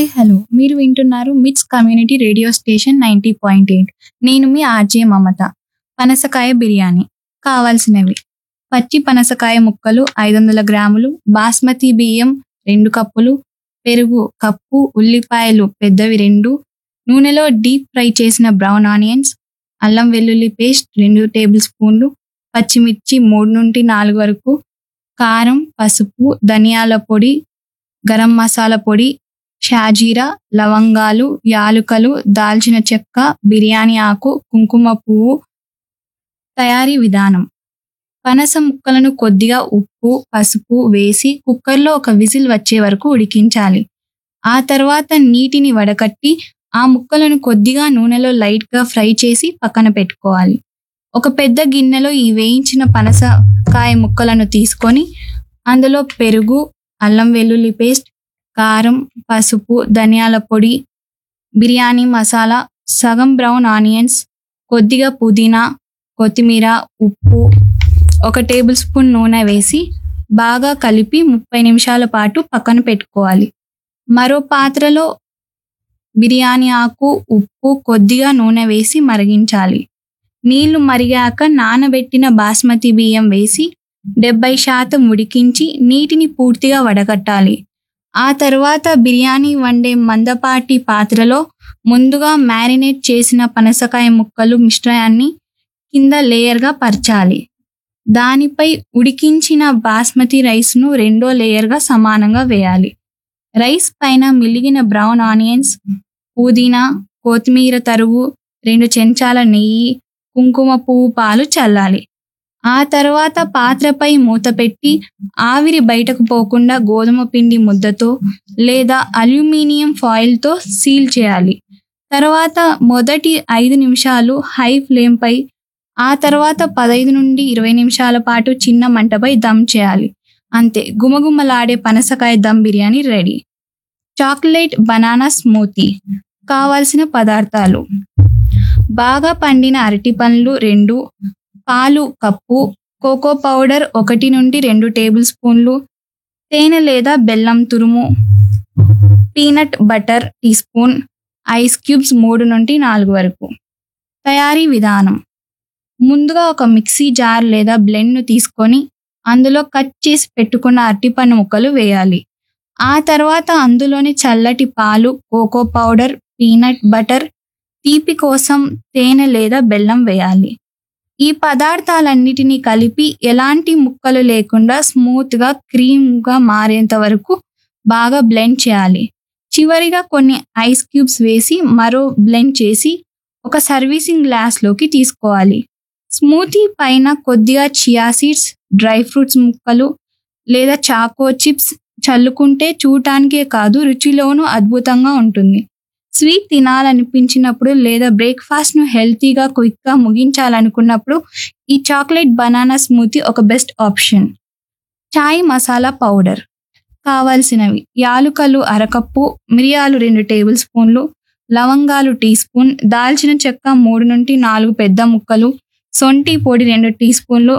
hi hello మీరు వింటున్నారు MITS community radio station ninety point eight నేను మీ ఆర్జే మమత పనసకాయ బిర్యానీ కావాల్సినవి పచ్చి పనసకాయ ముక్కలు ఐదు వందల గ్రాములు బాస్మతి బియ్యం రెండు కప్పులు పెరుగు కప్పు ఉల్లిపాయలు పెద్దవి రెండు నూనెలో డీప్ ఫ్రై చేసిన బ్రౌన్ ఆనియన్స్ అల్లం వెల్లుల్లి పేస్ట్ రెండు టేబుల్ స్పూన్లు పచ్చిమిర్చి మూడు నుండి నాలుగు వరకు కారం పసుపు ధనియాల పొడి గరం మసాలా పొడి షాజీరా లవంగాలు యాలుకలు దాల్చిన చెక్క బిర్యానీ ఆకు కుంకుమ పువ్వు తయారీ విధానం పనస ముక్కలను కొద్దిగా ఉప్పు పసుపు వేసి కుక్కర్లో ఒక విజిల్ వచ్చే వరకు ఉడికించాలి ఆ తర్వాత నీటిని వడకట్టి ఆ ముక్కలను కొద్దిగా నూనెలో లైట్గా ఫ్రై చేసి పక్కన పెట్టుకోవాలి ఒక పెద్ద గిన్నెలో ఈ వేయించిన పనసకాయ ముక్కలను తీసుకొని అందులో పెరుగు అల్లం వెల్లుల్లి పేస్ట్ కారం పసుపు ధనియాల పొడి బిర్యానీ మసాలా సగం బ్రౌన్ ఆనియన్స్ కొద్దిగా పుదీనా కొత్తిమీర ఉప్పు ఒక టేబుల్ స్పూన్ నూనె వేసి బాగా కలిపి ముప్పై నిమిషాల పాటు పక్కన పెట్టుకోవాలి మరో పాత్రలో బిర్యానీ ఆకు ఉప్పు కొద్దిగా నూనె వేసి మరిగించాలి నీళ్లు మరిగాక నానబెట్టిన బాస్మతి బియ్యం వేసి డెబ్బై శాతం ఉడికించి నీటిని పూర్తిగా వడగట్టాలి ఆ తర్వాత బిర్యానీ వండే మందపాటి పాత్రలో ముందుగా మ్యారినేట్ చేసిన పనసకాయ ముక్కలు మిశ్రయాన్ని కింద లేయర్గా పరచాలి దానిపై ఉడికించిన బాస్మతి రైస్ను రెండో లేయర్గా సమానంగా వేయాలి రైస్ పైన మిలిగిన బ్రౌన్ ఆనియన్స్ పుదీనా కొత్తిమీర తరుగు రెండు చెంచాల నెయ్యి కుంకుమ పువ్వు పాలు చల్లాలి ఆ తర్వాత పాత్రపై మూత పెట్టి ఆవిరి బయటకు పోకుండా గోధుమ పిండి ముద్దతో లేదా అల్యూమినియం ఫాయిల్తో సీల్ చేయాలి తర్వాత మొదటి ఐదు నిమిషాలు హై ఫ్లేమ్పై ఆ తర్వాత పదైదు నుండి ఇరవై నిమిషాల పాటు చిన్న మంటపై దమ్ చేయాలి అంతే గుమగుమలాడే పనసకాయ dum biryani ready chocolate banana smoothie కావాల్సిన పదార్థాలు బాగా పండిన అరటి పండ్లు రెండు పాలు కప్పు కోకో పౌడర్ ఒకటి నుండి రెండు టేబుల్ స్పూన్లు తేనె లేదా బెల్లం తురుము peanut butter teaspoon ice cubes మూడు నుండి నాలుగు వరకు తయారీ విధానం ముందుగా ఒక మిక్సీ జార్ లేదా బ్లెండ్ను తీసుకొని అందులో కట్ చేసి పెట్టుకున్న అరటిపండు ముక్కలు వేయాలి ఆ తర్వాత అందులోని చల్లటి పాలు కోకో పౌడర్ పీనట్ బటర్ తీపి కోసం తేనె లేదా బెల్లం వేయాలి ఈ పదార్థాలన్నిటినీ కలిపి ఎలాంటి ముక్కలు లేకుండా స్మూత్గా క్రీమ్గా మారేంత వరకు బాగా బ్లెండ్ చేయాలి చివరిగా కొన్ని ఐస్ క్యూబ్స్ వేసి మరో బ్లెండ్ చేసి ఒక సర్వీసింగ్ గ్లాస్లోకి తీసుకోవాలి స్మూతీ పైన కొద్దిగా చియా సీడ్స్ డ్రై ఫ్రూట్స్ ముక్కలు లేదా చాకో చిప్స్ చల్లుకుంటే చూడటానికే కాదు రుచిలోనూ అద్భుతంగా ఉంటుంది స్వీట్ తినాలనిపించినప్పుడు లేదా బ్రేక్ఫాస్ట్ను హెల్తీగా క్విక్గా ముగించాలనుకున్నప్పుడు ఈ చాక్లెట్ బనానా స్మూతీ ఒక best option chai masala powder కావాల్సినవి యాలుకలు అరకప్పు మిరియాలు రెండు టేబుల్ స్పూన్లు లవంగాలు టీ స్పూన్ దాల్చిన చెక్క మూడు నుండి నాలుగు పెద్ద ముక్కలు సొంటి పొడి రెండు టీ స్పూన్లు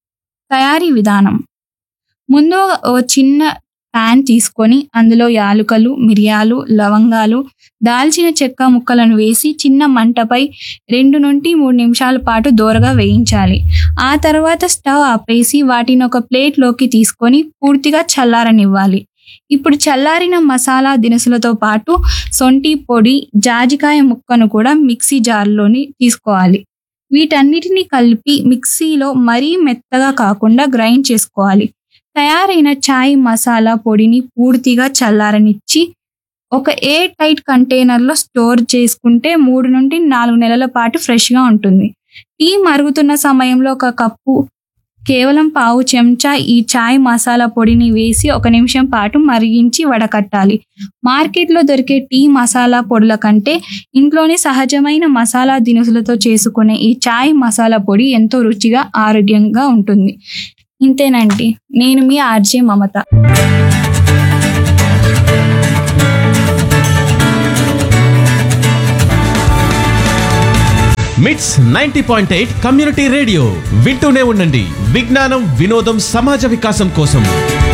తయారీ విధానం ముందు ఓ చిన్న ప్యాన్ తీసుకొని అందులో యాలుకలు మిరియాలు లవంగాలు దాల్చిన చెక్క ముక్కలను వేసి చిన్న మంటపై రెండు నుండి మూడు నిమిషాల పాటు దోరగా వేయించాలి ఆ తర్వాత స్టవ్ ఆపేసి వాటిని ఒక ప్లేట్లోకి తీసుకొని పూర్తిగా చల్లారనివ్వాలి ఇప్పుడు చల్లారిన మసాలా దినుసులతో పాటు సొంటి పొడి జాజికాయ ముక్కను కూడా మిక్సీ జార్లోని తీసుకోవాలి వీటన్నిటిని కలిపి మిక్సీలో మరీ మెత్తగా కాకుండా గ్రైండ్ చేసుకోవాలి తయారైన చాయ్ మసాలా పొడిని పూర్తిగా చల్లారనిచ్చి ఒక ఎయిర్ టైట్ కంటైనర్లో స్టోర్ చేసుకుంటే మూడు నుండి నాలుగు నెలల పాటు ఫ్రెష్గా ఉంటుంది టీ మరుగుతున్న సమయంలో ఒక కప్పు కేవలం పావు చెంచా ఈ చాయ్ మసాలా పొడిని వేసి ఒక నిమిషం పాటు మరిగించి వడకట్టాలి మార్కెట్లో దొరికే టీ మసాలా పొడుల కంటే ఇంట్లోనే సహజమైన మసాలా దినుసులతో చేసుకునే ఈ చాయ్ మసాలా పొడి ఎంతో రుచిగా ఆరోగ్యంగా ఉంటుంది ఇంతేనండి నేను మీ RJ Mamata MITS ninety point eight community radio వింటూనే ఉండండి విజ్ఞానం వినోదం సమాజ వికాసం కోసం